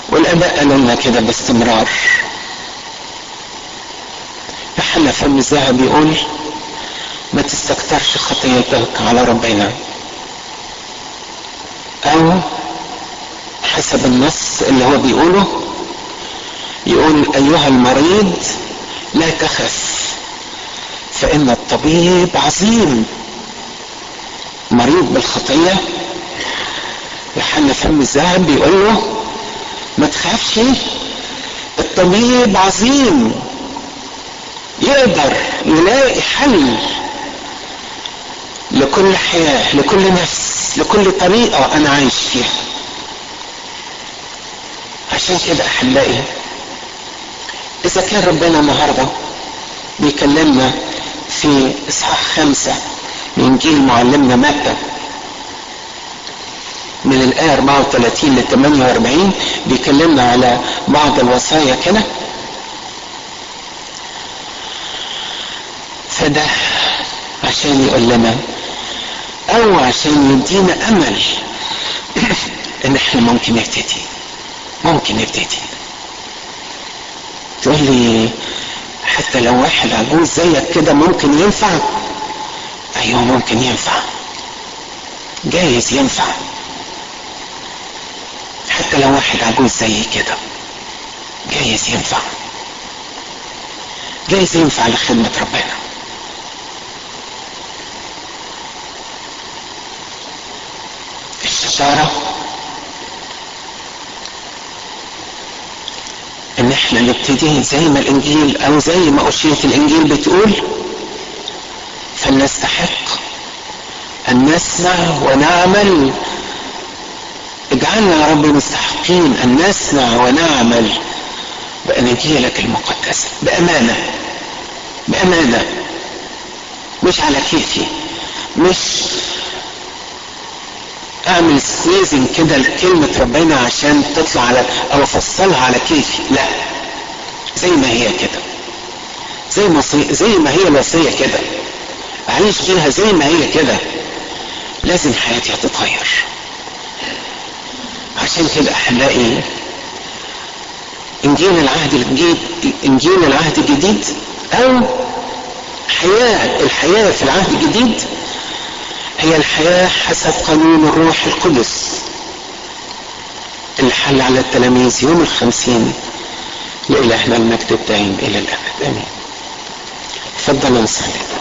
والاباء قالوا لنا كده باستمرار يوحنا فم الذهب يقول ما تستكترش خطيتك على ربنا او حسب النص اللي هو بيقوله يقول ايها المريض لا تخف فان الطبيب عظيم مريض بالخطيه يوحنا فم الذهب بيقول له ما تخافش الطبيب عظيم يقدر يلاقي حل لكل حياة لكل نفس لكل طريقة أنا عايش فيها عشان كده أحبائي إذا كان ربنا النهاردة بيكلمنا في إصحاح خمسة من إنجيل معلمنا متى من الآية 34 ل 48 بيكلمنا على بعض الوصايا كده فده عشان يقول لنا او عشان يدينا امل ان احنا ممكن نبتدي ممكن نبتدي تقول لي حتى لو واحد عجوز زيك كده ممكن ينفع ايوه ممكن ينفع جايز ينفع حتى لو واحد عجوز زي كده جايز ينفع جايز ينفع لخدمة ربنا الشطارة ان احنا نبتدي زي ما الانجيل او زي ما اشيرة الانجيل بتقول فلنستحق ان نسمع ونعمل اجعلنا يا رب مستحقين ان نسمع ونعمل بانجيلك المقدسة بامانة بامانة مش على كيفي مش اعمل سكويزنج كده لكلمة ربنا عشان تطلع على او افصلها على كيفي لا زي ما هي كده زي ما زي ما هي الوصية كده اعيش بيها زي ما هي كده لازم حياتي هتتغير عشان كده احبائي انجيل العهد الجديد انجيل العهد الجديد او حياة الحياة في العهد الجديد هي الحياة حسب قانون الروح القدس اللي حل على التلاميذ يوم الخمسين لإلهنا المجد الدائم إلى الأبد آمين تفضل نصلي